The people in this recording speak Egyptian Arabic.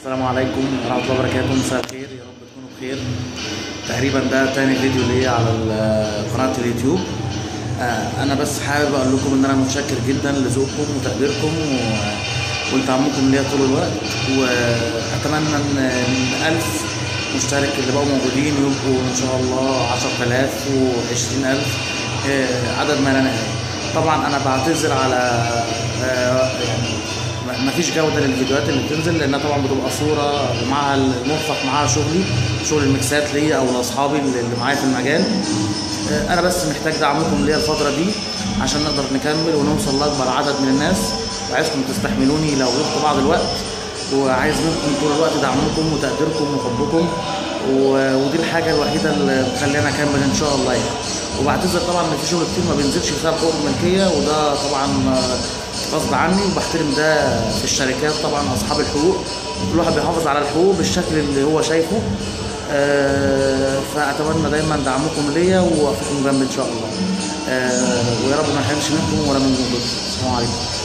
السلام عليكم ورحمة الله وبركاته مساء الخير يا رب تكونوا بخير تقريبا ده تاني فيديو ليا على ال- قناة اليوتيوب آه، أنا بس حابب أقول لكم إن أنا متشكر جدا لذوقكم وتقديركم و- ولدعمكم ليا طول الوقت وأتمنى إن من ألف مشترك اللي بقوا موجودين يبقوا إن شاء الله عشرة آلاف وعشرين ألف آه، عدد ما لا نهاية طبعا أنا بعتذر على آه، يعني ما فيش جوده للفيديوهات اللي بتنزل لانها طبعا بتبقى صوره ومعها المرفق معاها شغلي شغل الميكسات ليا او لاصحابي اللي معايا في المجال آه، انا بس محتاج دعمكم ليا الفتره دي عشان نقدر نكمل ونوصل لاكبر عدد من الناس وعايزكم تستحملوني لو غبت بعض الوقت وعايز منكم طول الوقت دعمكم وتقديركم وحبكم و- ودي الحاجه الوحيده اللي بتخلينا اكمل ان شاء الله يعني وبعتذر طبعا ان في شغل كتير ما بينزلش بسبب حقوق الملكيه وده طبعا آه، غصب عني وبحترم ده في الشركات طبعا اصحاب الحقوق كل واحد بيحافظ على الحقوق بالشكل اللي هو شايفه آه، فاتمنى دايما دعمكم ليا ووقفتكم جنبي ان شاء الله آه، ويا رب ما نحرمش منكم ولا من جهدكم السلام عليكم